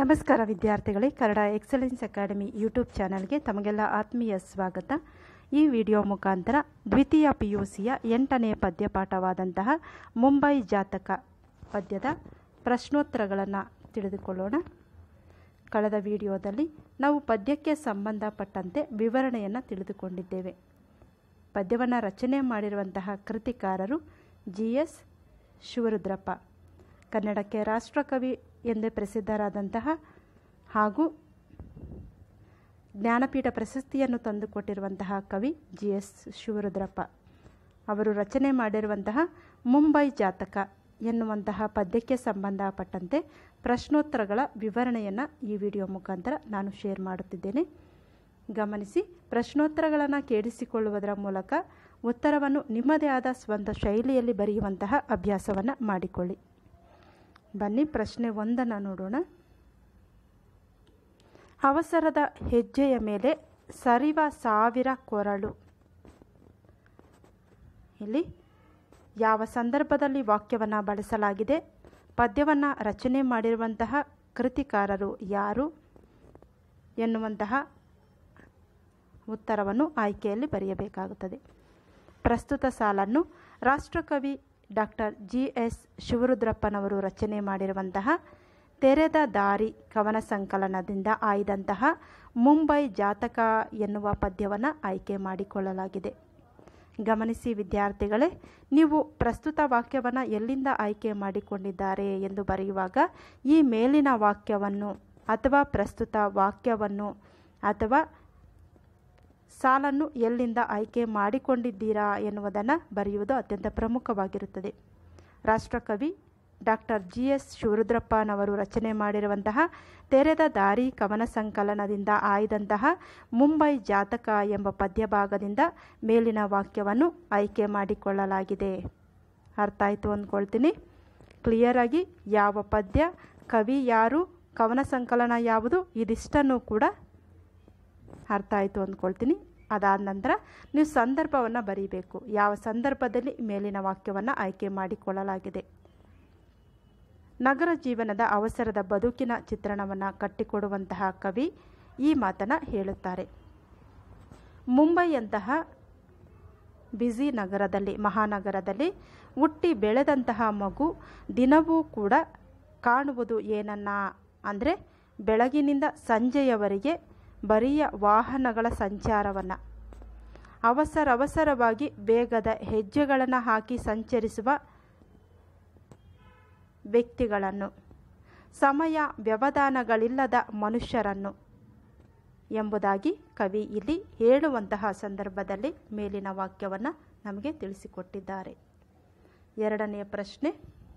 ನಮಸ್ಕಾರ ವಿದ್ಯಾರ್ಥಿಗಳೇ Kannada excellence academy YouTube ಚಾನಲ್ಗೆ ತಮಗೆಲ್ಲ ಆತ್ಮೀಯ ಸ್ವಾಗತ ಈ ವಿಡಿಯೋ ಮುಖಾಂತರ ದ್ವಿತೀಯ ಪಿ ಯು ಸಿಯ ಎಂಟನೇ ಪದ್ಯಪಾಠವಾದಂತಹ ಮುಂಬೈ ಜಾತಕ ಪದ್ಯದ ಪ್ರಶ್ನೋತ್ತರಗಳನ್ನು ತಿಳಿದುಕೊಳ್ಳೋಣ ಕಳೆದ ವಿಡಿಯೋದಲ್ಲಿ ನಾವು ಪದ್ಯಕ್ಕೆ ಸಂಬಂಧಪಟ್ಟಂತೆ ವಿವರಣೆಯನ್ನು ತಿಳಿದುಕೊಂಡಿದ್ದೇವೆ ಪದ್ಯವನ್ನು ರಚನೆ ಮಾಡಿರುವಂತಹ ಕೃತಿಕಾರರು ಜಿ ಎಸ್ ಶಿವರುದ್ರಪ್ಪ ಕನ್ನಡಕ್ಕೆ ರಾಷ್ಟ್ರಕವಿ ಎಂದೇ ಪ್ರಸಿದ್ಧರಾದಂತಹ ಹಾಗೂ ಜ್ಞಾನಪೀಠ ಪ್ರಶಸ್ತಿಯನ್ನು ತಂದುಕೊಟ್ಟಿರುವಂತಹ ಕವಿ ಜಿ ಎಸ್ ಶಿವರುದ್ರಪ್ಪ ಅವರು ರಚನೆ ಮಾಡಿರುವಂತಹ ಮುಂಬೈ ಜಾತಕ ಎನ್ನುವಂತಹ ಪದ್ಯಕ್ಕೆ ಸಂಬಂಧಪಟ್ಟಂತೆ ಪ್ರಶ್ನೋತ್ತರಗಳ ವಿವರಣೆಯನ್ನು ಈ ವಿಡಿಯೋ ಮುಖಾಂತರ ನಾನು ಶೇರ್ ಮಾಡುತ್ತಿದ್ದೇನೆ ಗಮನಿಸಿ ಪ್ರಶ್ನೋತ್ತರಗಳನ್ನು ಕೇಳಿಸಿಕೊಳ್ಳುವುದರ ಮೂಲಕ ಉತ್ತರವನ್ನು ನಿಮ್ಮದೇ ಆದ ಸ್ವಂತ ಶೈಲಿಯಲ್ಲಿ ಬರೆಯುವಂತಹ ಅಭ್ಯಾಸವನ್ನು ಮಾಡಿಕೊಳ್ಳಿ ಬನ್ನಿ ಪ್ರಶ್ನೆ ಒಂದನ್ನು ನೋಡೋಣ ಅವಸರದ ಹೆಜ್ಜೆಯ ಮೇಲೆ ಸರಿವ ಸಾವಿರ ಕೊರಳು ಇಲ್ಲಿ ಯಾವ ಸಂದರ್ಭದಲ್ಲಿ ವಾಕ್ಯವನ್ನು ಬಳಸಲಾಗಿದೆ ಪದ್ಯವನ್ನು ರಚನೆ ಮಾಡಿರುವಂತಹ ಕೃತಿಕಾರರು ಯಾರು ಎನ್ನುವಂತಹ ಉತ್ತರವನ್ನು ಆಯ್ಕೆಯಲ್ಲಿ ಬರೆಯಬೇಕಾಗುತ್ತದೆ ಪ್ರಸ್ತುತ ಸಾಲನ್ನು ರಾಷ್ಟ್ರಕವಿ ಡಾಕ್ಟರ್ ಜಿ ಎಸ್ ಶಿವರುದ್ರಪ್ಪನವರು ರಚನೆ ಮಾಡಿರುವಂತಹ ತೆರೆದ ದಾರಿ ಕವನ ಸಂಕಲನದಿಂದ ಆಯ್ದಂತಹ ಮುಂಬೈ ಜಾತಕ ಎನ್ನುವ ಪದ್ಯವನ್ನು ಆಯ್ಕೆ ಮಾಡಿಕೊಳ್ಳಲಾಗಿದೆ ಗಮನಿಸಿ ವಿದ್ಯಾರ್ಥಿಗಳೇ ನೀವು ಪ್ರಸ್ತುತ ವಾಕ್ಯವನ್ನು ಎಲ್ಲಿಂದ ಆಯ್ಕೆ ಮಾಡಿಕೊಂಡಿದ್ದಾರೆ ಎಂದು ಬರೆಯುವಾಗ ಈ ಮೇಲಿನ ವಾಕ್ಯವನ್ನು ಅಥವಾ ಪ್ರಸ್ತುತ ವಾಕ್ಯವನ್ನು ಅಥವಾ ಸಾಲನ್ನು ಎಲ್ಲಿಂದ ಆಯ್ಕೆ ಮಾಡಿಕೊಂಡಿದ್ದೀರಾ ಎನ್ನುವುದನ್ನು ಬರೆಯುವುದು ಅತ್ಯಂತ ಪ್ರಮುಖವಾಗಿರುತ್ತದೆ ರಾಷ್ಟ್ರಕವಿ ಡಾಕ್ಟರ್ ಜಿ ಎಸ್ ಶಿವರುದ್ರಪ್ಪನವರು ರಚನೆ ಮಾಡಿರುವಂತಹ ತೆರೆದ ದಾರಿ ಕವನ ಸಂಕಲನದಿಂದ ಆಯ್ದಂತಹ ಮುಂಬೈ ಜಾತಕ ಎಂಬ ಪದ್ಯಭಾಗದಿಂದ ಮೇಲಿನ ವಾಕ್ಯವನ್ನು ಆಯ್ಕೆ ಮಾಡಿಕೊಳ್ಳಲಾಗಿದೆ ಅರ್ಥ ಆಯಿತು ಅಂದ್ಕೊಳ್ತೀನಿ ಕ್ಲಿಯರಾಗಿ ಯಾವ ಪದ್ಯ ಕವಿ ಯಾರು ಕವನ ಸಂಕಲನ ಯಾವುದು ಇದಿಷ್ಟನ್ನು ಕೂಡ ಅರ್ಥ ಆಯಿತು ಅಂದ್ಕೊಳ್ತೀನಿ ಅದಾದ ನಂತರ ನೀವು ಸಂದರ್ಭವನ್ನು ಬರೀಬೇಕು ಯಾವ ಸಂದರ್ಭದಲ್ಲಿ ಮೇಲಿನ ವಾಕ್ಯವನ್ನು ಆಯ್ಕೆ ಮಾಡಿಕೊಳ್ಳಲಾಗಿದೆ ನಗರ ಜೀವನದ ಅವಸರದ ಬದುಕಿನ ಚಿತ್ರಣವನ್ನು ಕಟ್ಟಿಕೊಡುವಂತಹ ಕವಿ ಈ ಮಾತನ್ನು ಹೇಳುತ್ತಾರೆ ಮುಂಬೈಯಂತಹ ಬ್ಯುಸಿ ನಗರದಲ್ಲಿ ಮಹಾನಗರದಲ್ಲಿ ಹುಟ್ಟಿ ಬೆಳೆದಂತಹ ಮಗು ದಿನವೂ ಕೂಡ ಕಾಣುವುದು ಏನನ್ನ ಅಂದರೆ ಬೆಳಗಿನಿಂದ ಸಂಜೆಯವರೆಗೆ ಬರಿಯ ವಾಹನಗಳ ಸಂಚಾರವನ್ನು ಅವಸರ ಅವಸರವಾಗಿ ವೇಗದ ಹೆಜ್ಜೆಗಳನ್ನು ಹಾಕಿ ಸಂಚರಿಸುವ ವ್ಯಕ್ತಿಗಳನ್ನು ಸಮಯ ವ್ಯವಧಾನಗಳಿಲ್ಲದ ಮನುಷ್ಯರನ್ನು ಎಂಬುದಾಗಿ ಕವಿ ಇಲ್ಲಿ ಹೇಳುವಂತಹ ಸಂದರ್ಭದಲ್ಲಿ ಮೇಲಿನ ವಾಕ್ಯವನ್ನು ನಮಗೆ ತಿಳಿಸಿಕೊಟ್ಟಿದ್ದಾರೆ ಎರಡನೆಯ ಪ್ರಶ್ನೆ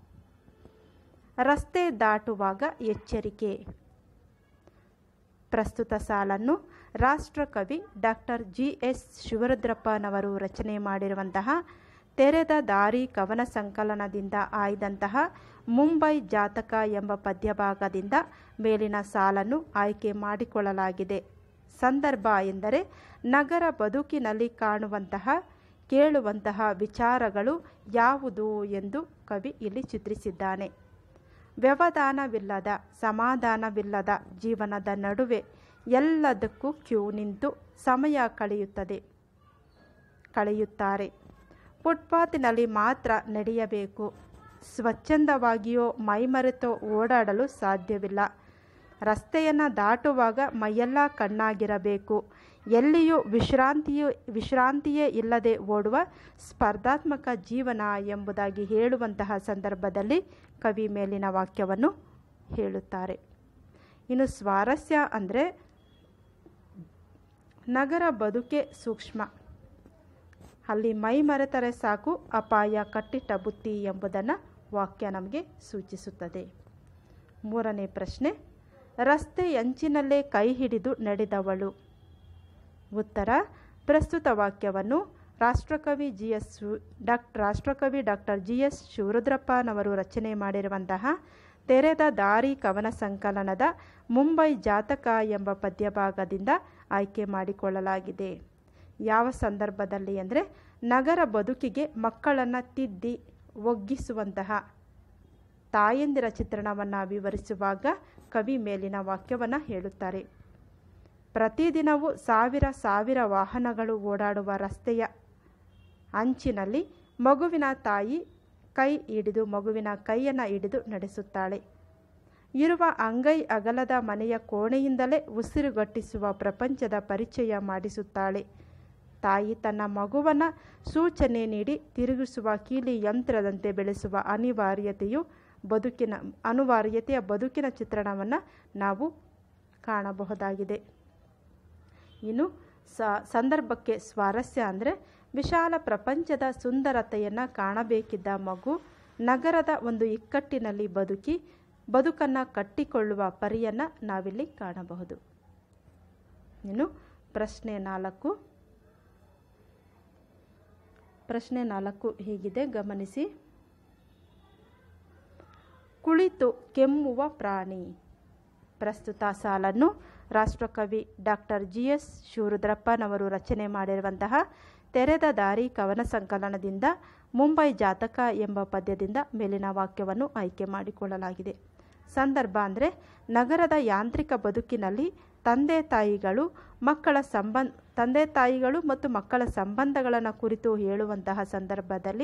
ರಸ್ತೆ ದಾಟುವಾಗ ಎಚ್ಚರಿಕೆ ಪ್ರಸ್ತುತ ಸಾಲನ್ನು ರಾಷ್ಟ್ರಕವಿ ಡಾಕ್ಟರ್ ಜಿ ಎಸ್ ಶಿವರುದ್ರಪ್ಪನವರು ರಚನೆ ಮಾಡಿರುವಂತಹ ತೆರೆದ ದಾರಿ ಕವನ ಸಂಕಲನದಿಂದ ಆಯ್ದಂತಹ ಮುಂಬೈ ಜಾತಕ ಎಂಬ ಪದ್ಯಭಾಗದಿಂದ ಮೇಲಿನ ಸಾಲನ್ನು ಆಯ್ಕೆ ಮಾಡಿಕೊಳ್ಳಲಾಗಿದೆ ಸಂದರ್ಭ ಎಂದರೆ ನಗರ ಬದುಕಿನಲ್ಲಿ ಕಾಣುವಂತಹ ಕೇಳುವಂತಹ ವಿಚಾರಗಳು ಯಾವುದು ಎಂದು ಕವಿ ಇಲ್ಲಿ ಚಿತ್ರಿಸಿದ್ದಾನೆ ವ್ಯವಧಾನವಿಲ್ಲದ ಸಮಾಧಾನವಿಲ್ಲದ ಜೀವನದ ನಡುವೆ ಎಲ್ಲದಕ್ಕೂ ಕ್ಯೂ ನಿಂತು ಸಮಯ ಕಳೆಯುತ್ತದೆ ಕಳೆಯುತ್ತಾರೆ ಫುಟ್ಪಾತಿನಲ್ಲಿ ಮಾತ್ರ ನಡೆಯಬೇಕು ಸ್ವಚ್ಛಂದವಾಗಿಯೋ ಮೈಮರೆತೋ ಓಡಾಡಲು ಸಾಧ್ಯವಿಲ್ಲ ರಸ್ತೆಯನ್ನು ದಾಟುವಾಗ ಮೈಯೆಲ್ಲ ಕಣ್ಣಾಗಿರಬೇಕು ಎಲ್ಲಿಯೂ ವಿಶ್ರಾಂತಿಯೂ ವಿಶ್ರಾಂತಿಯೇ ಇಲ್ಲದೆ ಓಡುವ ಸ್ಪರ್ಧಾತ್ಮಕ ಜೀವನ ಎಂಬುದಾಗಿ ಹೇಳುವಂತಹ ಸಂದರ್ಭದಲ್ಲಿ ಕವಿ ಮೇಲಿನ ವಾಕ್ಯವನ್ನು ಹೇಳುತ್ತಾರೆ ಇನ್ನು ಸ್ವಾರಸ್ಯ ಅಂದರೆ ನಗರ ಬದುಕೆ ಸೂಕ್ಷ್ಮ ಅಲ್ಲಿ ಮೈ ಮರೆತರೆ ಸಾಕು ಅಪಾಯ ಕಟ್ಟಿಟ್ಟ ಬುತ್ತಿ ಎಂಬುದನ್ನು ವಾಕ್ಯ ನಮಗೆ ಸೂಚಿಸುತ್ತದೆ ಮೂರನೇ ಪ್ರಶ್ನೆ ರಸ್ತೆ ಅಂಚಿನಲ್ಲೇ ಕೈ ಹಿಡಿದು ನಡೆದವಳು ಉತ್ತರ ಪ್ರಸ್ತುತ ವಾಕ್ಯವನ್ನು ರಾಷ್ಟ್ರಕವಿ ಜಿ ಎಸ್ ಡಾಕ್ ರಾಷ್ಟ್ರಕವಿ ಡಾಕ್ಟರ್ ಜಿ ಎಸ್ ಶಿವರುದ್ರಪ್ಪನವರು ರಚನೆ ಮಾಡಿರುವಂತಹ ತೆರೆದ ದಾರಿ ಕವನ ಸಂಕಲನದ ಮುಂಬೈ ಜಾತಕ ಎಂಬ ಪದ್ಯಭಾಗದಿಂದ ಆಯ್ಕೆ ಮಾಡಿಕೊಳ್ಳಲಾಗಿದೆ ಯಾವ ಸಂದರ್ಭದಲ್ಲಿ ಅಂದರೆ ನಗರ ಬದುಕಿಗೆ ಮಕ್ಕಳನ್ನು ತಿದ್ದಿ ಒಗ್ಗಿಸುವಂತಹ ತಾಯಂದಿರ ಚಿತ್ರಣವನ್ನು ವಿವರಿಸುವಾಗ ಕವಿ ಮೇಲಿನ ವಾಕ್ಯವನ್ನು ಹೇಳುತ್ತಾರೆ ಪ್ರತಿದಿನವೂ ಸಾವಿರ ಸಾವಿರ ವಾಹನಗಳು ಓಡಾಡುವ ರಸ್ತೆಯ ಅಂಚಿನಲ್ಲಿ ಮಗುವಿನ ತಾಯಿ ಕೈ ಹಿಡಿದು ಮಗುವಿನ ಕೈಯನ್ನು ಹಿಡಿದು ನಡೆಸುತ್ತಾಳೆ ಇರುವ ಅಂಗೈ ಅಗಲದ ಮನೆಯ ಕೋಣೆಯಿಂದಲೇ ಉಸಿರುಗಟ್ಟಿಸುವ ಪ್ರಪಂಚದ ಪರಿಚಯ ಮಾಡಿಸುತ್ತಾಳೆ ತಾಯಿ ತನ್ನ ಮಗುವನ್ನು ಸೂಚನೆ ನೀಡಿ ತಿರುಗಿಸುವ ಕೀಲಿ ಯಂತ್ರದಂತೆ ಬೆಳೆಸುವ ಅನಿವಾರ್ಯತೆಯು ಬದುಕಿನ ಅನಿವಾರ್ಯತೆಯ ಬದುಕಿನ ಚಿತ್ರಣವನ್ನು ನಾವು ಕಾಣಬಹುದಾಗಿದೆ ಇನ್ನು ಸ ಸಂದರ್ಭಕ್ಕೆ ಸ್ವಾರಸ್ಯ ಅಂದರೆ ವಿಶಾಲ ಪ್ರಪಂಚದ ಸುಂದರತೆಯನ್ನು ಕಾಣಬೇಕಿದ್ದ ಮಗು ನಗರದ ಒಂದು ಇಕ್ಕಟ್ಟಿನಲ್ಲಿ ಬದುಕಿ ಬದುಕನ್ನು ಕಟ್ಟಿಕೊಳ್ಳುವ ಪರಿಯನ್ನು ನಾವಿಲ್ಲಿ ಕಾಣಬಹುದು ಇನ್ನು ಪ್ರಶ್ನೆ ನಾಲ್ಕು ಪ್ರಶ್ನೆ ನಾಲ್ಕು ಹೀಗಿದೆ ಗಮನಿಸಿ ಕುಳಿತು ಕೆಮ್ಮುವ ಪ್ರಾಣಿ ಪ್ರಸ್ತುತ ಸಾಲನ್ನು ರಾಷ್ಟ್ರಕವಿ ಡಾಕ್ಟರ್ ಜಿ ಎಸ್ ಶಿವರುದ್ರಪ್ಪನವರು ರಚನೆ ಮಾಡಿರುವಂತಹ ತೆರೆದ ದಾರಿ ಕವನ ಸಂಕಲನದಿಂದ ಮುಂಬೈ ಜಾತಕ ಎಂಬ ಪದ್ಯದಿಂದ ಮೇಲಿನ ವಾಕ್ಯವನ್ನು ಆಯ್ಕೆ ಮಾಡಿಕೊಳ್ಳಲಾಗಿದೆ ಸಂದರ್ಭ ಅಂದರೆ ನಗರದ ಯಾಂತ್ರಿಕ ಬದುಕಿನಲ್ಲಿ ತಂದೆ ತಾಯಿಗಳು ಮಕ್ಕಳ ಸಂಬಂಧ ತಂದೆ ತಾಯಿಗಳು ಮತ್ತು ಮಕ್ಕಳ ಸಂಬಂಧಗಳನ್ನು ಕುರಿತು ಹೇಳುವಂತಹ ಸಂದರ್ಭದಲ್ಲಿ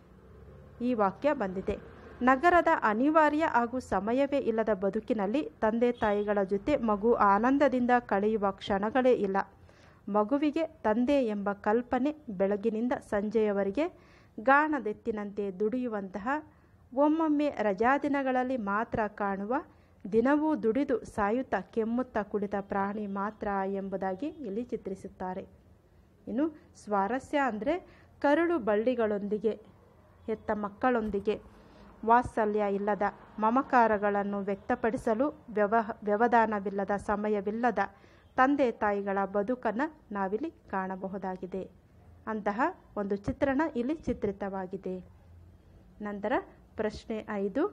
ಈ ವಾಕ್ಯ ಬಂದಿದೆ ನಗರದ ಅನಿವಾರ್ಯ ಹಾಗೂ ಸಮಯವೇ ಇಲ್ಲದ ಬದುಕಿನಲ್ಲಿ ತಂದೆ ತಾಯಿಗಳ ಜೊತೆ ಮಗು ಆನಂದದಿಂದ ಕಳೆಯುವ ಕ್ಷಣಗಳೇ ಇಲ್ಲ ಮಗುವಿಗೆ ತಂದೆ ಎಂಬ ಕಲ್ಪನೆ ಬೆಳಗಿನಿಂದ ಸಂಜೆಯವರೆಗೆ ಗಾಣದೆತ್ತಿನಂತೆ ದುಡಿಯುವಂತಹ ಒಮ್ಮೊಮ್ಮೆ ರಜಾದಿನಗಳಲ್ಲಿ ಮಾತ್ರ ಕಾಣುವ ದಿನವೂ ದುಡಿದು ಸಾಯುತ್ತಾ ಕೆಮ್ಮುತ್ತಾ ಕುಳಿತ ಪ್ರಾಣಿ ಮಾತ್ರ ಎಂಬುದಾಗಿ ಇಲ್ಲಿ ಚಿತ್ರಿಸುತ್ತಾರೆ ಇನ್ನು ಸ್ವಾರಸ್ಯ ಅಂದರೆ ಕರುಳು ಬಳ್ಳಿಗಳೊಂದಿಗೆ ಹೆತ್ತ ಮಕ್ಕಳೊಂದಿಗೆ ವಾತ್ಸಲ್ಯ ಇಲ್ಲದ ಮಮಕಾರಗಳನ್ನು ವ್ಯಕ್ತಪಡಿಸಲು ವ್ಯವ ವ್ಯವಧಾನವಿಲ್ಲದ ಸಮಯವಿಲ್ಲದ ತಂದೆ ತಾಯಿಗಳ ಬದುಕನ್ನು ನಾವಿಲ್ಲಿ ಕಾಣಬಹುದಾಗಿದೆ ಅಂತಹ ಒಂದು ಚಿತ್ರಣ ಇಲ್ಲಿ ಚಿತ್ರಿತವಾಗಿದೆ ನಂತರ ಪ್ರಶ್ನೆ ಐದು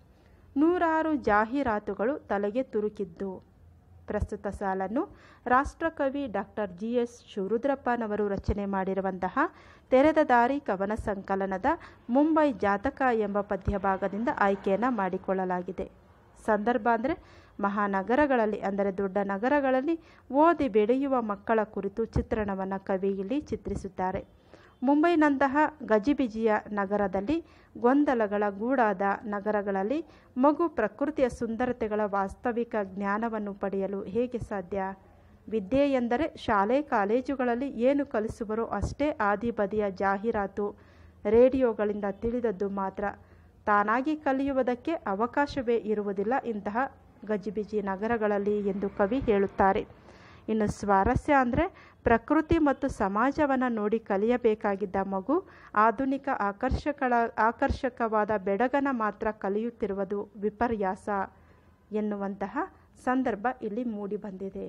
ನೂರಾರು ಜಾಹೀರಾತುಗಳು ತಲೆಗೆ ತುರುಕಿದ್ದು ಪ್ರಸ್ತುತ ಸಾಲನ್ನು ರಾಷ್ಟ್ರಕವಿ ಡಾಕ್ಟರ್ ಜಿ ಎಸ್ ಶಿವರುದ್ರಪ್ಪನವರು ರಚನೆ ಮಾಡಿರುವಂತಹ ತೆರೆದ ದಾರಿ ಕವನ ಸಂಕಲನದ ಮುಂಬೈ ಜಾತಕ ಎಂಬ ಪದ್ಯಭಾಗದಿಂದ ಆಯ್ಕೆಯನ್ನು ಮಾಡಿಕೊಳ್ಳಲಾಗಿದೆ ಸಂದರ್ಭ ಅಂದರೆ ಮಹಾನಗರಗಳಲ್ಲಿ ಅಂದರೆ ದೊಡ್ಡ ನಗರಗಳಲ್ಲಿ ಓದಿ ಬೆಳೆಯುವ ಮಕ್ಕಳ ಕುರಿತು ಚಿತ್ರಣವನ್ನು ಕವಿ ಇಲ್ಲಿ ಚಿತ್ರಿಸುತ್ತಾರೆ ಮುಂಬೈನಂತಹ ಗಜಿಬಿಜಿಯ ನಗರದಲ್ಲಿ ಗೊಂದಲಗಳ ಗೂಡಾದ ನಗರಗಳಲ್ಲಿ ಮಗು ಪ್ರಕೃತಿಯ ಸುಂದರತೆಗಳ ವಾಸ್ತವಿಕ ಜ್ಞಾನವನ್ನು ಪಡೆಯಲು ಹೇಗೆ ಸಾಧ್ಯ ವಿದ್ಯೆ ಎಂದರೆ ಶಾಲೆ ಕಾಲೇಜುಗಳಲ್ಲಿ ಏನು ಕಲಿಸುವರೋ ಅಷ್ಟೇ ಆದಿಬದಿಯ ಜಾಹೀರಾತು ರೇಡಿಯೋಗಳಿಂದ ತಿಳಿದದ್ದು ಮಾತ್ರ ತಾನಾಗಿ ಕಲಿಯುವುದಕ್ಕೆ ಅವಕಾಶವೇ ಇರುವುದಿಲ್ಲ ಇಂತಹ ಗಜಿಬಿಜಿ ನಗರಗಳಲ್ಲಿ ಎಂದು ಕವಿ ಹೇಳುತ್ತಾರೆ ಇನ್ನು ಸ್ವಾರಸ್ಯ ಅಂದರೆ ಪ್ರಕೃತಿ ಮತ್ತು ಸಮಾಜವನ್ನು ನೋಡಿ ಕಲಿಯಬೇಕಾಗಿದ್ದ ಮಗು ಆಧುನಿಕ ಆಕರ್ಷಕಳ ಆಕರ್ಷಕವಾದ ಬೆಡಗನ ಮಾತ್ರ ಕಲಿಯುತ್ತಿರುವುದು ವಿಪರ್ಯಾಸ ಎನ್ನುವಂತಹ ಸಂದರ್ಭ ಇಲ್ಲಿ ಮೂಡಿಬಂದಿದೆ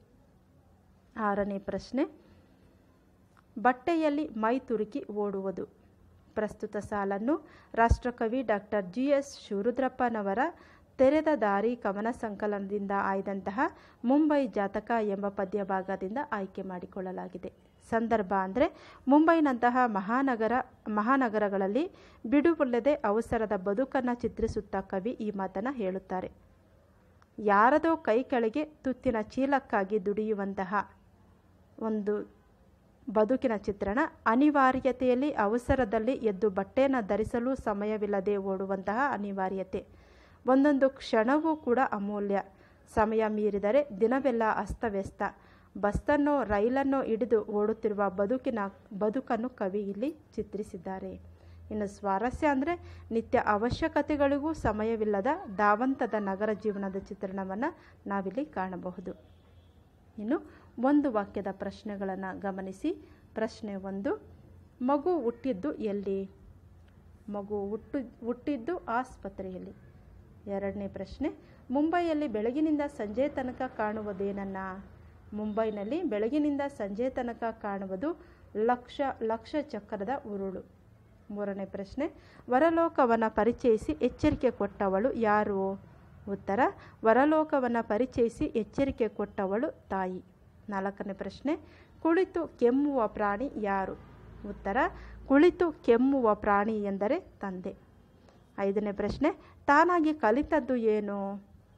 ಆರನೇ ಪ್ರಶ್ನೆ ಬಟ್ಟೆಯಲ್ಲಿ ಮೈ ತುರುಕಿ ಓಡುವುದು ಪ್ರಸ್ತುತ ಸಾಲನ್ನು ರಾಷ್ಟ್ರಕವಿ ಡಾಕ್ಟರ್ ಜಿ ಎಸ್ ಶಿವರುದ್ರಪ್ಪನವರ ತೆರೆದ ದಾರಿ ಕವನ ಸಂಕಲನದಿಂದ ಆಯ್ದಂತಹ ಮುಂಬೈ ಜಾತಕ ಎಂಬ ಪದ್ಯ ಭಾಗದಿಂದ ಆಯ್ಕೆ ಮಾಡಿಕೊಳ್ಳಲಾಗಿದೆ ಸಂದರ್ಭ ಅಂದರೆ ಮುಂಬೈನಂತಹ ಮಹಾನಗರ ಮಹಾನಗರಗಳಲ್ಲಿ ಬಿಡುವಿಲ್ಲದೆ ಅವಸರದ ಬದುಕನ್ನು ಚಿತ್ರಿಸುತ್ತಾ ಕವಿ ಈ ಮಾತನ್ನು ಹೇಳುತ್ತಾರೆ ಯಾರದೋ ಕೈ ಕೆಳಗೆ ತುತ್ತಿನ ಚೀಲಕ್ಕಾಗಿ ದುಡಿಯುವಂತಹ ಒಂದು ಬದುಕಿನ ಚಿತ್ರಣ ಅನಿವಾರ್ಯತೆಯಲ್ಲಿ ಅವಸರದಲ್ಲಿ ಎದ್ದು ಬಟ್ಟೆಯನ್ನು ಧರಿಸಲು ಸಮಯವಿಲ್ಲದೆ ಓಡುವಂತಹ ಅನಿವಾರ್ಯತೆ ಒಂದೊಂದು ಕ್ಷಣವೂ ಕೂಡ ಅಮೂಲ್ಯ ಸಮಯ ಮೀರಿದರೆ ದಿನವೆಲ್ಲ ಅಸ್ತವ್ಯಸ್ತ ಬಸ್ಸನ್ನೋ ರೈಲನ್ನೋ ಹಿಡಿದು ಓಡುತ್ತಿರುವ ಬದುಕಿನ ಬದುಕನ್ನು ಕವಿ ಇಲ್ಲಿ ಚಿತ್ರಿಸಿದ್ದಾರೆ ಇನ್ನು ಸ್ವಾರಸ್ಯ ಅಂದರೆ ನಿತ್ಯ ಅವಶ್ಯಕತೆಗಳಿಗೂ ಸಮಯವಿಲ್ಲದ ಧಾವಂತದ ನಗರ ಜೀವನದ ಚಿತ್ರಣವನ್ನು ನಾವಿಲ್ಲಿ ಕಾಣಬಹುದು ಇನ್ನು ಒಂದು ವಾಕ್ಯದ ಪ್ರಶ್ನೆಗಳನ್ನು ಗಮನಿಸಿ ಪ್ರಶ್ನೆ ಒಂದು ಮಗು ಹುಟ್ಟಿದ್ದು ಎಲ್ಲಿ ಮಗು ಹುಟ್ಟು ಹುಟ್ಟಿದ್ದು ಆಸ್ಪತ್ರೆಯಲ್ಲಿ ಎರಡನೇ ಪ್ರಶ್ನೆ ಮುಂಬೈಯಲ್ಲಿ ಬೆಳಗಿನಿಂದ ಸಂಜೆ ತನಕ ಕಾಣುವುದೇನನ್ನ ಮುಂಬೈನಲ್ಲಿ ಬೆಳಗಿನಿಂದ ಸಂಜೆ ತನಕ ಕಾಣುವುದು ಲಕ್ಷ ಲಕ್ಷ ಚಕ್ರದ ಉರುಳು ಮೂರನೇ ಪ್ರಶ್ನೆ ವರಲೋಕವನ್ನು ಪರಿಚಯಿಸಿ ಎಚ್ಚರಿಕೆ ಕೊಟ್ಟವಳು ಯಾರು ಉತ್ತರ ವರಲೋಕವನ್ನು ಪರಿಚಯಿಸಿ ಎಚ್ಚರಿಕೆ ಕೊಟ್ಟವಳು ತಾಯಿ ನಾಲ್ಕನೇ ಪ್ರಶ್ನೆ ಕುಳಿತು ಕೆಮ್ಮುವ ಪ್ರಾಣಿ ಯಾರು ಉತ್ತರ ಕುಳಿತು ಕೆಮ್ಮುವ ಪ್ರಾಣಿ ಎಂದರೆ ತಂದೆ ಐದನೇ ಪ್ರಶ್ನೆ ತಾನಾಗಿ ಕಲಿತದ್ದು ಏನು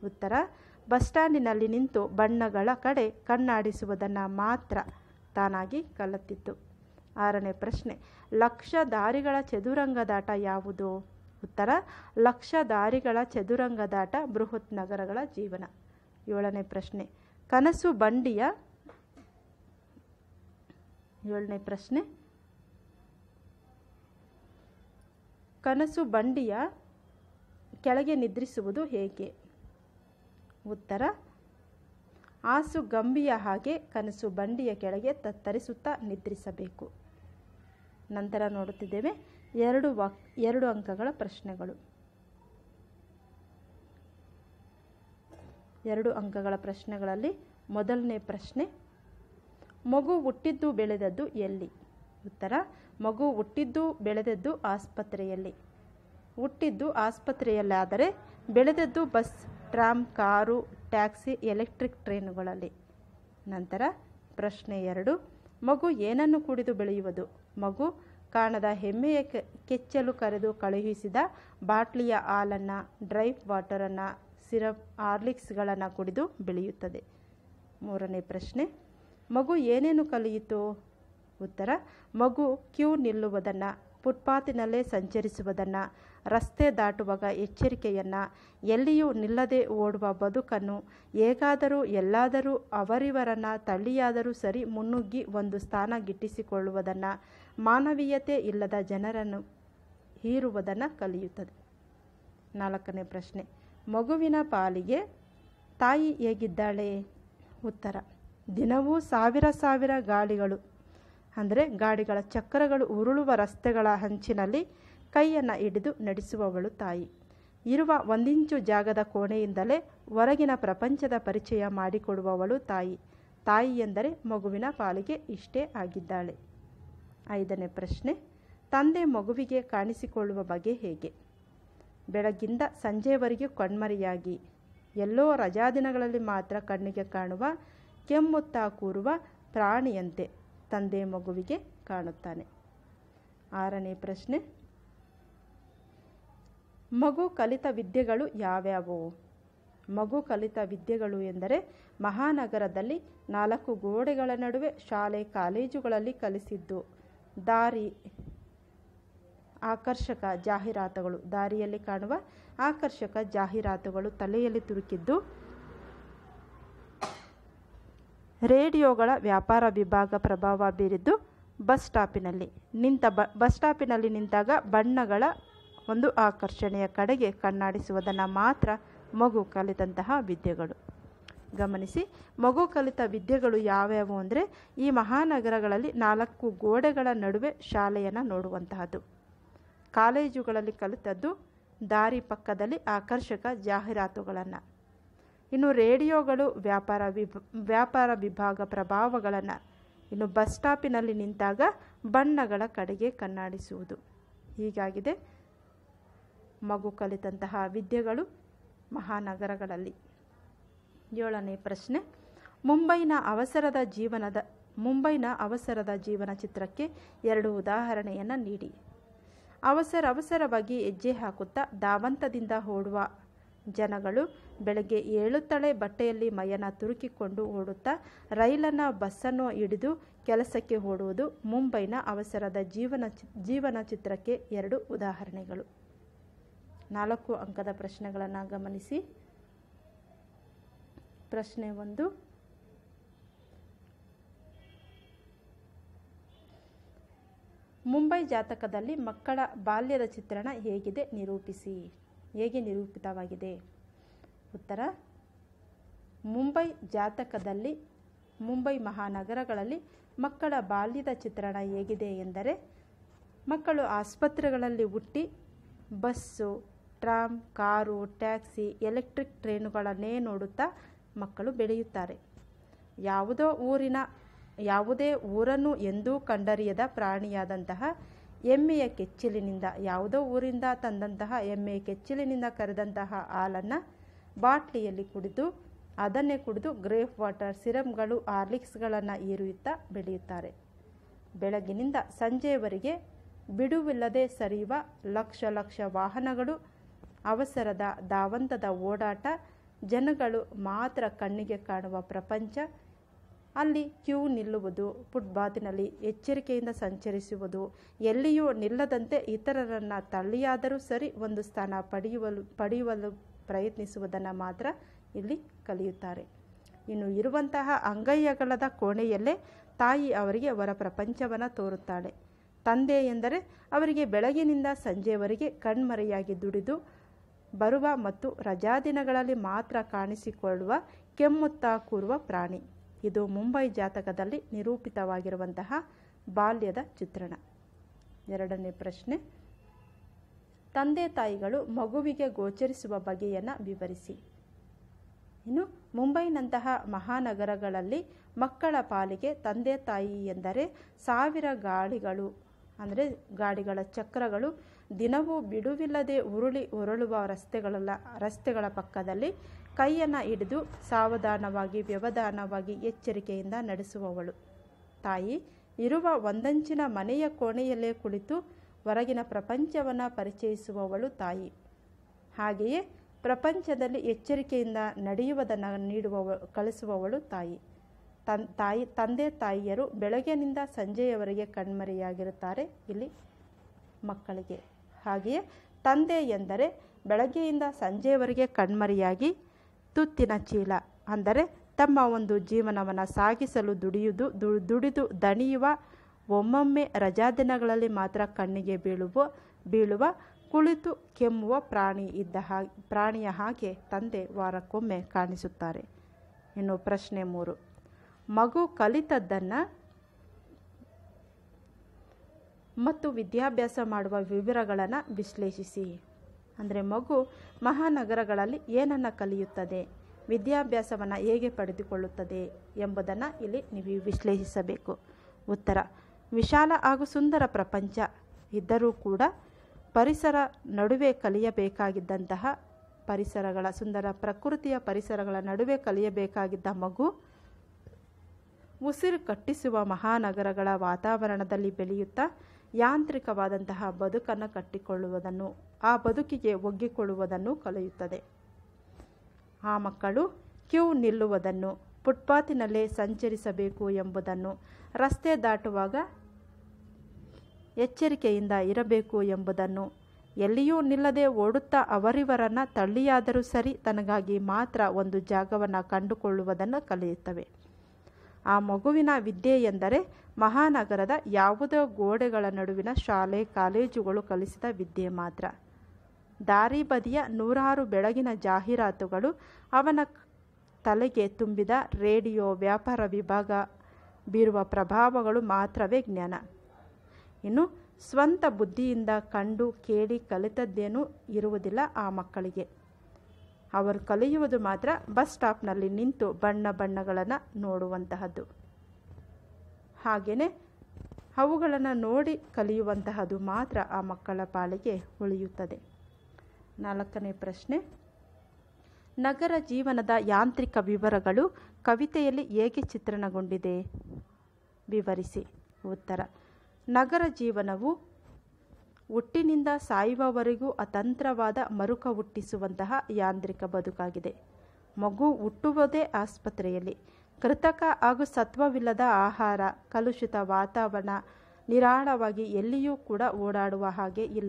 ಉತ್ತರ ಬಸ್ ಸ್ಟ್ಯಾಂಡಿನಲ್ಲಿ ನಿಂತು ಬಣ್ಣಗಳ ಕಡೆ ಕಣ್ಣಾಡಿಸುವುದನ್ನು ಮಾತ್ರ ತಾನಾಗಿ ಕಲಿತಿತ್ತು ಆರನೇ ಪ್ರಶ್ನೆ ಲಕ್ಷ ದಾರಿಗಳ ಚದುರಂಗದಾಟ ಯಾವುದು ಉತ್ತರ ಲಕ್ಷ ದಾರಿಗಳ ಚದುರಂಗದಾಟ ಬೃಹತ್ ನಗರಗಳ ಜೀವನ ಏಳನೇ ಪ್ರಶ್ನೆ ಕನಸು ಬಂಡಿಯ ಏಳನೇ ಪ್ರಶ್ನೆ ಕನಸು ಬಂಡಿಯ ಕೆಳಗೆ ನಿದ್ರಿಸುವುದು ಹೇಗೆ ಉತ್ತರ ಆಸು ಗಂಬಿಯ ಹಾಗೆ ಕನಸು ಬಂಡಿಯ ಕೆಳಗೆ ತತ್ತರಿಸುತ್ತಾ ನಿದ್ರಿಸಬೇಕು ನಂತರ ನೋಡುತ್ತಿದ್ದೇವೆ ಎರಡು ವಾಕ್ ಎರಡು ಅಂಕಗಳ ಪ್ರಶ್ನೆಗಳು ಎರಡು ಅಂಕಗಳ ಪ್ರಶ್ನೆಗಳಲ್ಲಿ ಮೊದಲನೇ ಪ್ರಶ್ನೆ ಮಗು ಹುಟ್ಟಿದ್ದು ಬೆಳೆದದ್ದು ಎಲ್ಲಿ ಉತ್ತರ ಮಗು ಹುಟ್ಟಿದ್ದು ಬೆಳೆದದ್ದು ಆಸ್ಪತ್ರೆಯಲ್ಲಿ ಹುಟ್ಟಿದ್ದು ಆಸ್ಪತ್ರೆಯಲ್ಲಾದರೆ ಬೆಳೆದದ್ದು bus tram car taxi electric ಟ್ರೈನುಗಳಲ್ಲಿ ನಂತರ ಪ್ರಶ್ನೆ ಎರಡು ಮಗು ಏನನ್ನು ಕುಡಿದು ಬೆಳೆಯುವುದು ಮಗು ಕಾಣದ ಹೆಮ್ಮೆಯ ಕೆಚ್ಚಲು ಕರೆದು ಕಳುಹಿಸಿದ ಬಾಟ್ಲಿಯ ಹಾಲನ್ನು ಡ್ರೈ ವಾಟರನ್ನು ಸಿರಪ್ ಹಾರ್ಲಿಕ್ಸ್ಗಳನ್ನು ಕುಡಿದು ಬೆಳೆಯುತ್ತದೆ ಮೂರನೇ ಪ್ರಶ್ನೆ ಮಗು ಏನೇನು ಕಲಿಯಿತು ಉತ್ತರ ಮಗು ಕ್ಯೂ ನಿಲ್ಲುವುದನ್ನು ಫುಟ್ಪಾತಿನಲ್ಲೇ ಸಂಚರಿಸುವುದನ್ನು ರಸ್ತೆ ದಾಟುವಾಗ ಎಚ್ಚರಿಕೆಯನ್ನು ಎಲ್ಲಿಯೂ ನಿಲ್ಲದೆ ಓಡುವ ಬದುಕನ್ನು ಹೇಗಾದರೂ ಎಲ್ಲಾದರೂ ಅವರಿವರನ್ನು ತಳ್ಳಿಯಾದರೂ ಸರಿ ಮುನ್ನುಗ್ಗಿ ಒಂದು ಸ್ಥಾನ ಗಿಟ್ಟಿಸಿಕೊಳ್ಳುವುದನ್ನು ಮಾನವೀಯತೆ ಇಲ್ಲದ ಜನರನ್ನು ಹೀರುವುದನ್ನು ಕಲಿಯುತ್ತದೆ ನಾಲ್ಕನೇ ಪ್ರಶ್ನೆ ಮಗುವಿನ ಪಾಲಿಗೆ ತಾಯಿ ಹೇಗಿದ್ದಾಳೆ ಉತ್ತರ ದಿನವೂ ಸಾವಿರ ಸಾವಿರ ಗಾಳಿಗಳು ಅಂದರೆ ಗಾಡಿಗಳ ಚಕ್ರಗಳು ಉರುಳುವ ರಸ್ತೆಗಳ ಹಂಚಿನಲ್ಲಿ ಕೈಯನ್ನು ಹಿಡಿದು ನಡೆಸುವವಳು ತಾಯಿ ಇರುವ ಒಂದಿಂಚು ಜಾಗದ ಕೋಣೆಯಿಂದಲೇ ಹೊರಗಿನ ಪ್ರಪಂಚದ ಪರಿಚಯ ಮಾಡಿಕೊಡುವವಳು ತಾಯಿ ತಾಯಿ ಎಂದರೆ ಮಗುವಿನ ಪಾಲಿಗೆ ಇಷ್ಟೇ ಆಗಿದ್ದಾಳೆ ಐದನೇ ಪ್ರಶ್ನೆ ತಂದೆ ಮಗುವಿಗೆ ಕಾಣಿಸಿಕೊಳ್ಳುವ ಬಗೆ ಹೇಗೆ ಬೆಳಗ್ಗಿಂದ ಸಂಜೆಯವರೆಗೆ ಕಣ್ಮರೆಯಾಗಿ ಎಲ್ಲೋ ರಜಾದಿನಗಳಲ್ಲಿ ಮಾತ್ರ ಕಣ್ಣಿಗೆ ಕಾಣುವ ಕೆಮ್ಮುತ್ತಾ ಕೂರುವ ಪ್ರಾಣಿಯಂತೆ ತಂದೆ ಮಗುವಿಗೆ ಕಾಣುತ್ತಾನೆ ಆರನೇ ಪ್ರಶ್ನೆ ಮಗು ಕಲಿತ ವಿದ್ಯೆಗಳು ಯಾವ್ಯಾವು ಮಗು ಕಲಿತ ವಿದ್ಯೆಗಳು ಎಂದರೆ ಮಹಾನಗರದಲ್ಲಿ ನಾಲ್ಕು ಗೋಡೆಗಳ ನಡುವೆ ಶಾಲೆ ಕಾಲೇಜುಗಳಲ್ಲಿ ಕಲಿಸಿದ್ದು ದಾರಿ ಆಕರ್ಷಕ ಜಾಹೀರಾತುಗಳು ದಾರಿಯಲ್ಲಿ ಕಾಣುವ ಆಕರ್ಷಕ ಜಾಹೀರಾತುಗಳು ತಲೆಯಲ್ಲಿ ತುರುಕಿದ್ದು ರೇಡಿಯೋಗಳ ವ್ಯಾಪಾರ ವಿಭಾಗ ಪ್ರಭಾವ ಬೀರಿದ್ದು ಬಸ್ ಸ್ಟಾಪಿನಲ್ಲಿ ನಿಂತ ಬ ಬಸ್ ಸ್ಟಾಪಿನಲ್ಲಿ ನಿಂತಾಗ ಬಣ್ಣಗಳ ಒಂದು ಆಕರ್ಷಣೆಯ ಕಡೆಗೆ ಕಣ್ಣಾಡಿಸುವುದನ್ನು ಮಾತ್ರ ಮಗು ಕಲಿತಂತಹ ವಿದ್ಯೆಗಳು ಗಮನಿಸಿ ಮಗು ಕಲಿತ ವಿದ್ಯೆಗಳು ಯಾವ್ಯಾವು ಅಂದರೆ ಈ ಮಹಾನಗರಗಳಲ್ಲಿ ನಾಲ್ಕು ಗೋಡೆಗಳ ನಡುವೆ ಶಾಲೆಯನ್ನು ನೋಡುವಂತಹದ್ದು ಕಾಲೇಜುಗಳಲ್ಲಿ ಕಲಿತದ್ದು ದಾರಿ ಪಕ್ಕದಲ್ಲಿ ಆಕರ್ಷಕ ಜಾಹೀರಾತುಗಳನ್ನು ಇನ್ನು ರೇಡಿಯೋಗಳು ವ್ಯಾಪಾರ ವಿಭ ವ್ಯಾಪಾರ ವಿಭಾಗ ಪ್ರಭಾವಗಳನ್ನು ಇನ್ನು ಬಸ್ ಸ್ಟಾಪಿನಲ್ಲಿ ನಿಂತಾಗ ಬಣ್ಣಗಳ ಕಡೆಗೆ ಕಣ್ಣಾಡಿಸುವುದು ಹೀಗಾಗಿದೆ ಮಗು ಕಲಿತಂತಹ ವಿದ್ಯೆಗಳು ಮಹಾನಗರಗಳಲ್ಲಿ ಏಳನೇ ಪ್ರಶ್ನೆ ಮುಂಬೈನ ಅವಸರದ ಜೀವನದ ಮುಂಬೈನ ಅವಸರದ ಜೀವನ ಚಿತ್ರಕ್ಕೆ ಎರಡು ಉದಾಹರಣೆಯನ್ನು ನೀಡಿ ಅವಸರ ಅವಸರವಾಗಿ ಹೆಜ್ಜೆ ಹಾಕುತ್ತಾ ಧಾವಂತದಿಂದ ಓಡುವ ಜನಗಳು ಬೆಳಗ್ಗೆ ಏಳುತ್ತಳೆ ಬಟ್ಟೆಯಲ್ಲಿ ಮೈಯನ್ನು ತುರುಕಿಕೊಂಡು ಓಡುತ್ತಾ ರೈಲನ್ನು ಬಸ್ಸನ್ನು ಹಿಡಿದು ಕೆಲಸಕ್ಕೆ ಓಡುವುದು ಮುಂಬೈನ ಅವಸರದ ಜೀವನ ಜೀವನ ಚಿತ್ರಕ್ಕೆ ಎರಡು ಉದಾಹರಣೆಗಳು ನಾಲ್ಕು ಅಂಕದ ಪ್ರಶ್ನೆಗಳನ್ನು ಗಮನಿಸಿ ಪ್ರಶ್ನೆ ಒಂದು ಮುಂಬೈ ಜಾತಕದಲ್ಲಿ ಮಕ್ಕಳ ಬಾಲ್ಯದ ಚಿತ್ರಣ ಹೇಗಿದೆ ನಿರೂಪಿಸಿ ಹೇಗೆ ನಿರೂಪಿತವಾಗಿದೆ ಉತ್ತರ ಮುಂಬೈ ಜಾತಕದಲ್ಲಿ ಮುಂಬೈ ಮಹಾನಗರಗಳಲ್ಲಿ ಮಕ್ಕಳ ಬಾಲ್ಯದ ಚಿತ್ರಣ ಹೇಗಿದೆ ಎಂದರೆ ಮಕ್ಕಳು ಆಸ್ಪತ್ರೆಗಳಲ್ಲಿ ಹುಟ್ಟಿ bus tram car taxi electric ಟ್ರೈನುಗಳನ್ನೇ ನೋಡುತ್ತಾ ಮಕ್ಕಳು ಬೆಳೆಯುತ್ತಾರೆ ಯಾವುದೋ ಊರಿನ ಯಾವುದೇ ಊರನ್ನು ಎಂದೂ ಕಂಡರಿಯದ ಪ್ರಾಣಿಯಾದಂತಹ ಎಮ್ಮೆಯ ಕೆಚ್ಚಲಿನಿಂದ ಯಾವುದೋ ಊರಿಂದ ತಂದಂತಹ ಎಮ್ಮೆಯ ಕೆಚ್ಚಲಿನಿಂದ ಕರೆದಂತಹ ಹಾಲನ್ನು ಬಾಟ್ಲಿಯಲ್ಲಿ ಕುಡಿದು ಅದನ್ನೇ ಕುಡಿದು ಗ್ರೇಪ್ ವಾಟರ್ ಸಿರಮ್ಗಳು ಹಾರ್ಲಿಕ್ಸ್ಗಳನ್ನು ಹೀರುತ್ತಾ ಬೆಳೆಯುತ್ತಾರೆ ಬೆಳಗಿನಿಂದ ಸಂಜೆಯವರೆಗೆ ಬಿಡುವಿಲ್ಲದೆ ಸರಿಯುವ ಲಕ್ಷ ಲಕ್ಷ ವಾಹನಗಳು ಅವಸರದ ಧಾವಂತದ ಓಡಾಟ ಜನಗಳು ಮಾತ್ರ ಕಣ್ಣಿಗೆ ಕಾಣುವ ಪ್ರಪಂಚ ಅಲ್ಲಿ ಕ್ಯೂ ನಿಲ್ಲುವುದು ಫುಟ್ಪಾತಿನಲ್ಲಿ ಎಚ್ಚರಿಕೆಯಿಂದ ಸಂಚರಿಸುವುದು ಎಲ್ಲಿಯೂ ನಿಲ್ಲದಂತೆ ಇತರರನ್ನು ತಳ್ಳಿಯಾದರೂ ಸರಿ ಒಂದು ಸ್ಥಾನ ಪಡೆಯುವಲು ಪಡೆಯುವಲು ಪ್ರಯತ್ನಿಸುವುದನ್ನು ಮಾತ್ರ ಇಲ್ಲಿ ಕಲಿಯುತ್ತಾರೆ ಇನ್ನು ಇರುವಂತಹ ಅಂಗೈಯಗಲದ ಕೋಣೆಯಲ್ಲೇ ತಾಯಿ ಅವರಿಗೆ ಅವರ ಪ್ರಪಂಚವನ್ನು ತೋರುತ್ತಾಳೆ ತಂದೆ ಎಂದರೆ ಅವರಿಗೆ ಬೆಳಗಿನಿಂದ ಸಂಜೆಯವರೆಗೆ ಕಣ್ಮರೆಯಾಗಿ ದುಡಿದು ಬರುವ ಮತ್ತು ರಜಾದಿನಗಳಲ್ಲಿ ಮಾತ್ರ ಕಾಣಿಸಿಕೊಳ್ಳುವ ಕೆಮ್ಮುತ್ತಾ ಕೂರುವ ಪ್ರಾಣಿ ಇದು ಮುಂಬೈ ಜಾತಕದಲ್ಲಿ ನಿರೂಪಿತವಾಗಿರುವಂತಹ ಬಾಲ್ಯದ ಚಿತ್ರಣ ಎರಡನೇ ಪ್ರಶ್ನೆ ತಂದೆ ತಾಯಿಗಳು ಮಗುವಿಗೆ ಗೋಚರಿಸುವ ಬಗೆಯನ್ನು ವಿವರಿಸಿ ಇನ್ನು ಮುಂಬೈನಂತಹ ಮಹಾನಗರಗಳಲ್ಲಿ ಮಕ್ಕಳ ಪಾಲಿಗೆ ತಂದೆ ತಾಯಿ ಎಂದರೆ ಸಾವಿರ ಗಾಳಿಗಳು ಅಂದರೆ ಗಾಡಿಗಳ ಚಕ್ರಗಳು ದಿನವೂ ಬಿಡುವಿಲ್ಲದೆ ಉರುಳಿ ಉರುಳುವ ರಸ್ತೆಗಳ ರಸ್ತೆಗಳ ಪಕ್ಕದಲ್ಲಿ ಕೈಯನ್ನು ಹಿಡಿದು ಸಾವಧಾನವಾಗಿ ವ್ಯವಧಾನವಾಗಿ ಎಚ್ಚರಿಕೆಯಿಂದ ನಡೆಸುವವಳು ತಾಯಿ ಇರುವ ಒಂದಂಚಿನ ಮನೆಯ ಕೋಣೆಯಲ್ಲೇ ಕುಳಿತು ಹೊರಗಿನ ಪ್ರಪಂಚವನ್ನು ಪರಿಚಯಿಸುವವಳು ತಾಯಿ ಹಾಗೆಯೇ ಪ್ರಪಂಚದಲ್ಲಿ ಎಚ್ಚರಿಕೆಯಿಂದ ನಡೆಯುವುದನ್ನು ನೀಡುವವ ಕಳಿಸುವವಳು ತಾಯಿ ತನ್ ತಾಯಿ ತಂದೆ ತಾಯಿಯರು ಬೆಳಗ್ಗಿನಿಂದ ಸಂಜೆಯವರೆಗೆ ಕಣ್ಮರೆಯಾಗಿರುತ್ತಾರೆ ಇಲ್ಲಿ ಮಕ್ಕಳಿಗೆ ಹಾಗೆಯೇ ತಂದೆ ಎಂದರೆ ಬೆಳಗ್ಗೆಯಿಂದ ಸಂಜೆಯವರೆಗೆ ಕಣ್ಮರೆಯಾಗಿ ತುತ್ತಿನ ಚೀಲ ಅಂದರೆ ತಮ್ಮ ಒಂದು ಜೀವನವನ್ನು ಸಾಗಿಸಲು ದುಡಿಯುವುದು ದು- ದುಡಿದು ದಣಿಯುವ ಒಮ್ಮೊಮ್ಮೆ ರಜಾದಿನಗಳಲ್ಲಿ ಮಾತ್ರ ಕಣ್ಣಿಗೆ ಬೀಳುವ ಬೀಳುವ ಕುಳಿತು ಕೆಮ್ಮುವ ಪ್ರಾಣಿ ಇದ್ದ ಹಾಗೆ ಪ್ರಾಣಿಯ ಹಾಗೆ ತಂದೆ ವಾರಕ್ಕೊಮ್ಮೆ ಕಾಣಿಸುತ್ತಾರೆ ಇನ್ನು ಪ್ರಶ್ನೆ ಮೂರು ಮಗು ಕಲಿತದ್ದನ್ನು ಮತ್ತು ವಿದ್ಯಾಭ್ಯಾಸ ಮಾಡುವ ವಿವರಗಳನ್ನು ವಿಶ್ಲೇಷಿಸಿ ಅಂದರೆ ಮಗು ಮಹಾನಗರಗಳಲ್ಲಿ ಏನನ್ನು ಕಲಿಯುತ್ತದೆ ವಿದ್ಯಾಭ್ಯಾಸವನ್ನು ಹೇಗೆ ಪಡೆದುಕೊಳ್ಳುತ್ತದೆ ಎಂಬುದನ್ನು ಇಲ್ಲಿ ನೀವು ವಿಶ್ಲೇಷಿಸಬೇಕು ಉತ್ತರ ವಿಶಾಲ ಹಾಗೂ ಸುಂದರ ಪ್ರಪಂಚ ಇದ್ದರೂ ಕೂಡ ಪರಿಸರ ನಡುವೆ ಕಲಿಯಬೇಕಾಗಿದ್ದಂತಹ ಪರಿಸರಗಳ ಸುಂದರ ಪ್ರಕೃತಿಯ ಪರಿಸರಗಳ ನಡುವೆ ಕಲಿಯಬೇಕಾಗಿದ್ದ ಮಗು ಉಸಿರು ಕಟ್ಟಿಸುವ ಮಹಾನಗರಗಳ ವಾತಾವರಣದಲ್ಲಿ ಬೆಳೆಯುತ್ತಾ ಯಾಂತ್ರಿಕವಾದಂತಹ ಬದುಕನ್ನು ಕಟ್ಟಿಕೊಳ್ಳುವುದನ್ನು ಆ ಬದುಕಿಗೆ ಒಗ್ಗಿಕೊಳ್ಳುವುದನ್ನು ಕಲಿಯುತ್ತದೆ ಆ ಮಕ್ಕಳು ಕ್ಯೂ ನಿಲ್ಲುವುದನ್ನು ಫುಟ್ಪಾತಿನಲ್ಲೇ ಸಂಚರಿಸಬೇಕು ಎಂಬುದನ್ನು ರಸ್ತೆ ದಾಟುವಾಗ ಎಚ್ಚರಿಕೆಯಿಂದ ಇರಬೇಕು ಎಂಬುದನ್ನು ಎಲ್ಲಿಯೂ ನಿಲ್ಲದೆ ಓಡುತ್ತಾ ಅವರಿವರನ್ನು ತಳ್ಳಿಯಾದರೂ ಸರಿ ತನಗಾಗಿ ಮಾತ್ರ ಒಂದು ಜಾಗವನ್ನು ಕಂಡುಕೊಳ್ಳುವುದನ್ನು ಕಲಿಯುತ್ತವೆ ಆ ಮಗುವಿನ ವಿದ್ಯೆ ಎಂದರೆ ಮಹಾನಗರದ ಯಾವುದೋ ಗೋಡೆಗಳ ನಡುವಿನ ಶಾಲೆ ಕಾಲೇಜುಗಳು ಕಲಿಸಿದ ವಿದ್ಯೆ ಮಾತ್ರ ದಾರಿ ಬದಿಯ ನೂರಾರು ಬೆಳಗಿನ ಜಾಹೀರಾತುಗಳು ಅವನ ತಲೆಗೆ ತುಂಬಿದ ರೇಡಿಯೋ ವ್ಯಾಪಾರ ವಿಭಾಗ ಬೀರುವ ಪ್ರಭಾವಗಳು ಮಾತ್ರವೇ ಜ್ಞಾನ ಇನ್ನು ಸ್ವಂತ ಬುದ್ಧಿಯಿಂದ ಕಂಡು ಕೇಳಿ ಕಲಿತದ್ದೇನೂ ಇರುವುದಿಲ್ಲ ಆ ಮಕ್ಕಳಿಗೆ ಅವರು ಕಲಿಯುವುದು ಮಾತ್ರ ಬಸ್ ಸ್ಟಾಪ್ನಲ್ಲಿ ನಿಂತು ಬಣ್ಣ ಬಣ್ಣಗಳನ್ನು ನೋಡುವಂತಹದ್ದು ಹಾಗೆಯೇ ಅವುಗಳನ್ನು ನೋಡಿ ಕಲಿಯುವಂತಹದ್ದು ಮಾತ್ರ ಆ ಮಕ್ಕಳ ಪಾಲಿಗೆ ಉಳಿಯುತ್ತದೆ ನಾಲ್ಕನೇ ಪ್ರಶ್ನೆ ನಗರ ಜೀವನದ ಯಾಂತ್ರಿಕ ವಿವರಗಳು ಕವಿತೆಯಲ್ಲಿ ಹೇಗೆ ಚಿತ್ರಣಗೊಂಡಿದೆ ವಿವರಿಸಿ ಉತ್ತರ ನಗರ ಜೀವನವು ಹುಟ್ಟಿನಿಂದ ಸಾಯುವವರೆಗೂ ಅತಂತ್ರವಾದ ಮರುಕ ಹುಟ್ಟಿಸುವಂತಹ ಯಾಂತ್ರಿಕ ಬದುಕಾಗಿದೆ ಮಗು ಹುಟ್ಟುವುದೇ ಆಸ್ಪತ್ರೆಯಲ್ಲಿ ಕೃತಕ ಹಾಗೂ ಸತ್ವವಿಲ್ಲದ ಆಹಾರ ಕಲುಷಿತ ವಾತಾವರಣ ನಿರಾಳವಾಗಿ ಎಲ್ಲಿಯೂ ಕೂಡ ಓಡಾಡುವ ಹಾಗೆ ಇಲ್ಲ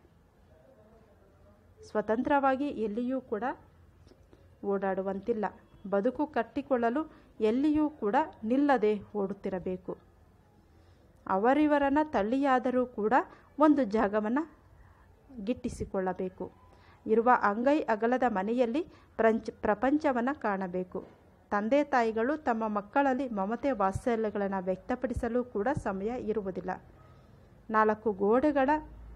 ಸ್ವತಂತ್ರವಾಗಿ ಎಲ್ಲಿಯೂ ಕೂಡ ಓಡಾಡುವಂತಿಲ್ಲ ಬದುಕು ಕಟ್ಟಿಕೊಳ್ಳಲು ಎಲ್ಲಿಯೂ ಕೂಡ ನಿಲ್ಲದೆ ಓಡುತ್ತಿರಬೇಕು ಅವರಿವರನ್ನು ತಳ್ಳಿಯಾದರೂ ಕೂಡ ಒಂದು ಜಾಗವನ್ನು ಗಿಟ್ಟಿಸಿಕೊಳ್ಳಬೇಕು ಇರುವ ಅಂಗೈ ಅಗಲದ ಮನೆಯಲ್ಲಿ ಪ್ರಂಚ ಪ್ರಪಂಚವನ್ನು ಕಾಣಬೇಕು ತಂದೆ ತಾಯಿಗಳು ತಮ್ಮ ಮಕ್ಕಳಲ್ಲಿ ಮಮತೆ ವಾತ್ಸಲ್ಯಗಳನ್ನು ವ್ಯಕ್ತಪಡಿಸಲು ಕೂಡ ಸಮಯ ಇರುವುದಿಲ್ಲ ನಾಲ್ಕು ಗೋಡೆಗಳ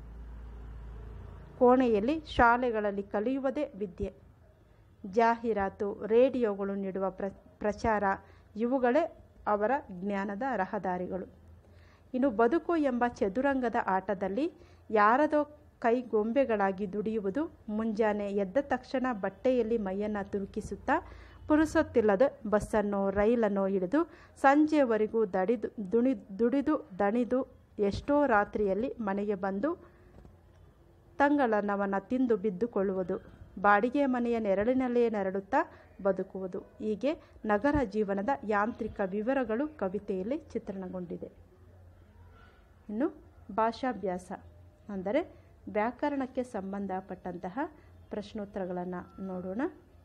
ಕೋಣೆಯಲ್ಲಿ ಶಾಲೆಗಳಲ್ಲಿ ಕಲಿಯುವುದೇ ವಿದ್ಯೆ ಜಾಹೀರಾತು ರೇಡಿಯೋಗಳು ನೀಡುವ ಪ್ರ ಪ್ರಚಾರ ಇವುಗಳೇ ಅವರ ಜ್ಞಾನದ ರಹದಾರಿಗಳು ಇನ್ನು ಬದುಕು ಎಂಬ ಚದುರಂಗದ ಆಟದಲ್ಲಿ ಯಾರದೋ ಕೈಗೊಂಬೆಗಳಾಗಿ ದುಡಿಯುವುದು ಮುಂಜಾನೆ ಎದ್ದ ತಕ್ಷಣ ಬಟ್ಟೆಯಲ್ಲಿ ಮೈಯನ್ನು ತುರುಕಿಸುತ್ತಾ ಪುರುಸೊತ್ತಿಲ್ಲದೆ ಬಸ್ಸನ್ನು ರೈಲನ್ನು ಹಿಡಿದು ಸಂಜೆಯವರೆಗೂ ದಡಿದು ದುಣಿ ದುಡಿದು ದಣಿದು ಎಷ್ಟೋ ರಾತ್ರಿಯಲ್ಲಿ ಮನೆಗೆ ಬಂದು ತಂಗಳನ್ನವನ್ನು ತಿಂದು ಬಿದ್ದುಕೊಳ್ಳುವುದು ಬಾಡಿಗೆ ಮನೆಯ ನೆರಳಿನಲ್ಲೇ ನೆರಳುತ್ತಾ ಬದುಕುವುದು ಹೀಗೆ ನಗರ ಜೀವನದ ಯಾಂತ್ರಿಕ ವಿವರಗಳು ಕವಿತೆಯಲ್ಲಿ ಚಿತ್ರಣಗೊಂಡಿದೆ ಇನ್ನು ಭಾಷಾಭ್ಯಾಸ ಅಂದರೆ ವ್ಯಾಕರಣಕ್ಕೆ ಸಂಬಂಧಪಟ್ಟಂತಹ ಪ್ರಶ್ನೋತ್ತರಗಳನ್ನು ನೋಡೋಣ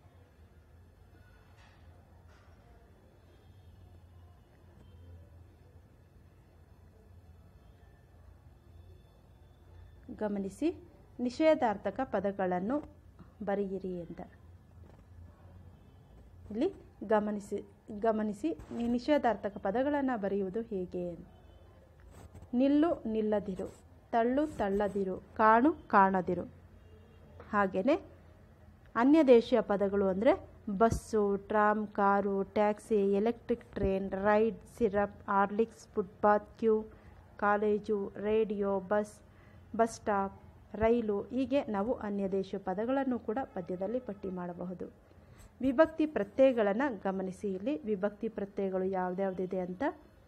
ಗಮನಿಸಿ ನಿಷೇಧಾರ್ಥಕ ಪದಗಳನ್ನು ಬರೆಯಿರಿ ಅಂತ ಇಲ್ಲಿ ಗಮನಿಸಿ ಗಮನಿಸಿ ಈ ನಿಷೇಧಾರ್ಥಕ ಪದಗಳನ್ನು ಬರೆಯುವುದು ಹೇಗೆ ನಿಲ್ಲು ನಿಲ್ಲದಿರು ತಳ್ಳು ತಳ್ಳದಿರು ಕಾಣು ಕಾಣದಿರು ಹಾಗೆಯೇ ಅನ್ಯ ದೇಶೀಯ ಪದಗಳು ಅಂದರೆ bus tram car taxi electric train ride syrup Horlicks footpath queue college radio bus bus stop rail ಹೀಗೆ ನಾವು ಅನ್ಯ ದೇಶೀಯ ಪದಗಳನ್ನು ಕೂಡ ಪದ್ಯದಲ್ಲಿ ಪಟ್ಟಿ ಮಾಡಬಹುದು ವಿಭಕ್ತಿ ಪ್ರತ್ಯಯಗಳನ್ನು ಗಮನಿಸಿ ಇಲ್ಲಿ ವಿಭಕ್ತಿ ಪ್ರತ್ಯಯಗಳು ಯಾವುದ್ಯಾವುದಿದೆ ಅಂತ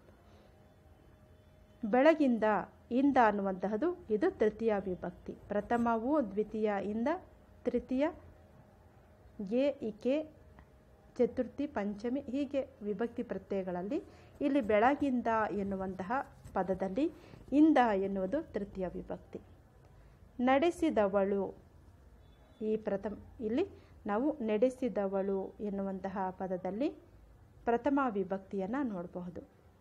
ಬೆಳಗಿಂದ ಇಂದ ಅನ್ನುವಂತಹದ್ದು ಇದು ತೃತೀಯ ವಿಭಕ್ತಿ ಪ್ರಥಮವು ದ್ವಿತೀಯ ಇಂದ ತೃತೀಯ ಗೆ ಇಕೆ ಚತುರ್ಥಿ ಪಂಚಮಿ ಹೀಗೆ ವಿಭಕ್ತಿ ಪ್ರತ್ಯಯಗಳಲ್ಲಿ ಇಲ್ಲಿ ಬೆಳಗಿಂದ ಎನ್ನುವಂತಹ ಪದದಲ್ಲಿ ಇಂದ ಎನ್ನುವುದು ತೃತೀಯ ವಿಭಕ್ತಿ ನಡೆಸಿದವಳು ಈ ಪ್ರಥಮ ಇಲ್ಲಿ ನಾವು ನಡೆಸಿದವಳು ಎನ್ನುವಂತಹ ಪದದಲ್ಲಿ ಪ್ರಥಮ ವಿಭಕ್ತಿಯನ್ನು ನೋಡಬಹುದು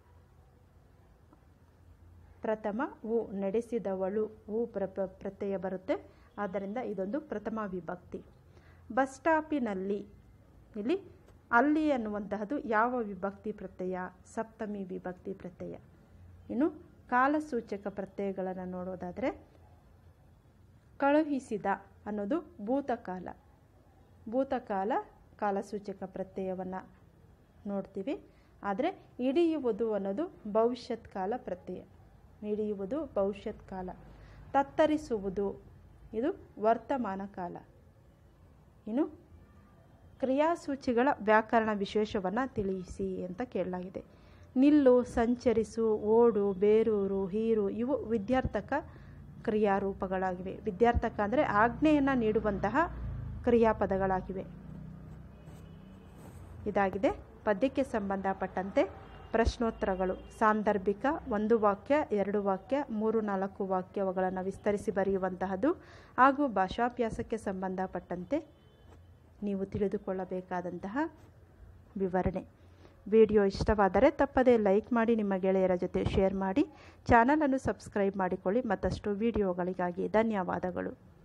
ಪ್ರಥಮ ಉ ನಡೆಸಿದವಳು ಉ ಪ್ರ ಪ್ರತ್ಯಯ ಬರುತ್ತೆ ಆದ್ದರಿಂದ ಇದೊಂದು ಪ್ರಥಮ ವಿಭಕ್ತಿ ಬಸ್ ಸ್ಟಾಪಿನಲ್ಲಿ ಇಲ್ಲಿ ಅಲ್ಲಿ ಅನ್ನುವಂತಹದ್ದು ಯಾವ ವಿಭಕ್ತಿ ಪ್ರತ್ಯಯ ಸಪ್ತಮಿ ವಿಭಕ್ತಿ ಪ್ರತ್ಯಯ ಇನ್ನು ಕಾಲಸೂಚಕ ಪ್ರತ್ಯಯಗಳನ್ನು ನೋಡೋದಾದರೆ ಕಳುಹಿಸಿದ ಅನ್ನೋದು ಭೂತಕಾಲ ಭೂತಕಾಲ ಕಾಲಸೂಚಕ ಪ್ರತ್ಯಯವನ್ನು ನೋಡ್ತೀವಿ ಆದರೆ ಹಿಡಿಯುವುದು ಅನ್ನೋದು ಭವಿಷ್ಯತ್ ಕಾಲ ಪ್ರತ್ಯಯ ಹಿಡಿಯುವುದು ಭವಿಷ್ಯತ್ ಕಾಲ ತತ್ತರಿಸುವುದು ಇದು ವರ್ತಮಾನ ಕಾಲ ಇನ್ನು ಕ್ರಿಯಾಸೂಚಿಗಳ ವ್ಯಾಕರಣ ವಿಶೇಷವನ್ನು ತಿಳಿಸಿ ಅಂತ ಕೇಳಲಾಗಿದೆ ನಿಲ್ಲು ಸಂಚರಿಸು ಓಡು ಬೇರೂರು ಹೀರು ಇವು ವಿದ್ಯಾರ್ಥಕ ಕ್ರಿಯಾರೂಪಗಳಾಗಿವೆ ವಿದ್ಯಾರ್ಥಕ ಅಂದರೆ ಆಜ್ಞೆಯನ್ನು ನೀಡುವಂತಹ ಕ್ರಿಯಾಪದಗಳಾಗಿವೆ ಇದಾಗಿದೆ ಪದ್ಯಕ್ಕೆ ಸಂಬಂಧಪಟ್ಟಂತೆ ಪ್ರಶ್ನೋತ್ತರಗಳು ಸಾಂದರ್ಭಿಕ ಒಂದು ವಾಕ್ಯ ಎರಡು ವಾಕ್ಯ ಮೂರು ನಾಲ್ಕು ವಾಕ್ಯಗಳನ್ನು ವಿಸ್ತರಿಸಿ ಬರೆಯುವಂತಹದ್ದು ಹಾಗೂ ಭಾಷಾಭ್ಯಾಸಕ್ಕೆ ಸಂಬಂಧಪಟ್ಟಂತೆ ನೀವು ತಿಳಿದುಕೊಳ್ಳಬೇಕಾದಂತಹ ವಿವರಣೆ ವಿಡಿಯೋ ಇಷ್ಟವಾದರೆ ತಪ್ಪದೇ ಲೈಕ್ ಮಾಡಿ ನಿಮ್ಮ ಗೆಳೆಯರ ಜೊತೆ ಶೇರ್ ಮಾಡಿ ಚಾನಲನ್ನು ಸಬ್ಸ್ಕ್ರೈಬ್ ಮಾಡಿಕೊಳ್ಳಿ ಮತ್ತಷ್ಟು ವಿಡಿಯೋಗಳಿಗಾಗಿ ಧನ್ಯವಾದಗಳು